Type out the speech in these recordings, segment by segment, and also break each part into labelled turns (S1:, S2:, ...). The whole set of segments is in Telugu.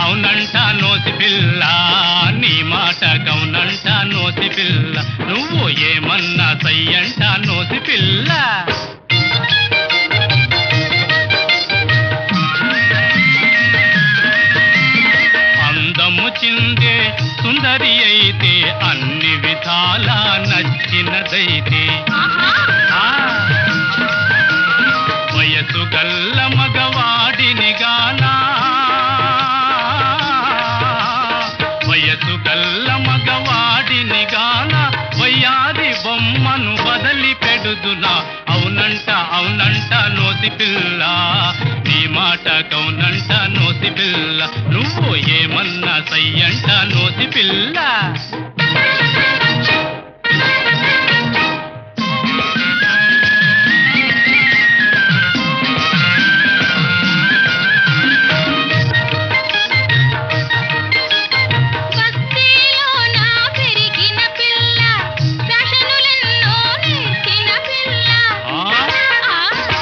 S1: అవునంట నోసి పిల్ల నీ మాట గౌనంట నోసి పిల్ల నువ్వు ఏమన్నా సయ్యంట నోసి పిల్ల అందము చిందే సుందరి అయితే అన్ని విధాలా నచ్చినదైతే
S2: ఆహా
S1: ఆ వయసు గల్ల మగవాడిని గానా వయసు గల్ల మగవాడిని గాన వయ్యారి బొమ్మను బదలి పెడుదునా అవునంట అవునంట నోసి పిల్ల నీ మాట కౌనంట నోసి పిల్ల నువ్వు ఏమన్నా సయ్యంట నోసి పిల్ల
S2: బస్తీలోన పెరిగిన పిల్ల ఫ్యాషనులెన్నో నేర్చిన పిల్ల
S1: ఆ?
S2: ఆ.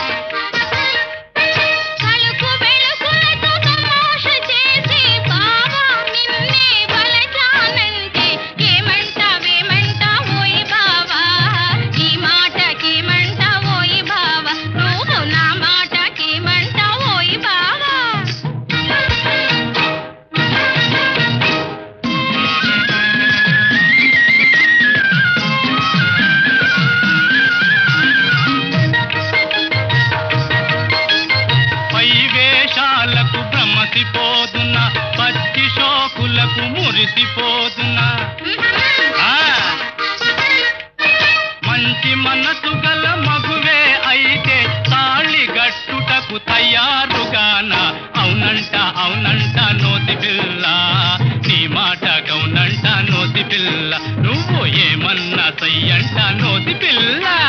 S2: తలుపు వెలుగులతో తమాష చేసి బావా నిన్నే బలచానంటే ఏమంటావేమంటావోయ్ బావా ఈ మాటకేమంటావోయ్ బావా నువ్వు నా మాటకేమంటావోయ్ బావా
S1: పై వేషాలకు భ్రమసిపోదున పచ్చి షోకులకు మురిసిపోదున ఆ, మంచి మనసు గల మగువే అయితే తాళి గట్టుటకు తయారుగాన అవునంట అవునంట నోతి పిల్ల నీ మాట గౌనంట నోతి పిల్ల నువ్వు ఏమన్నా సయ్యంట నోతి పిల్ల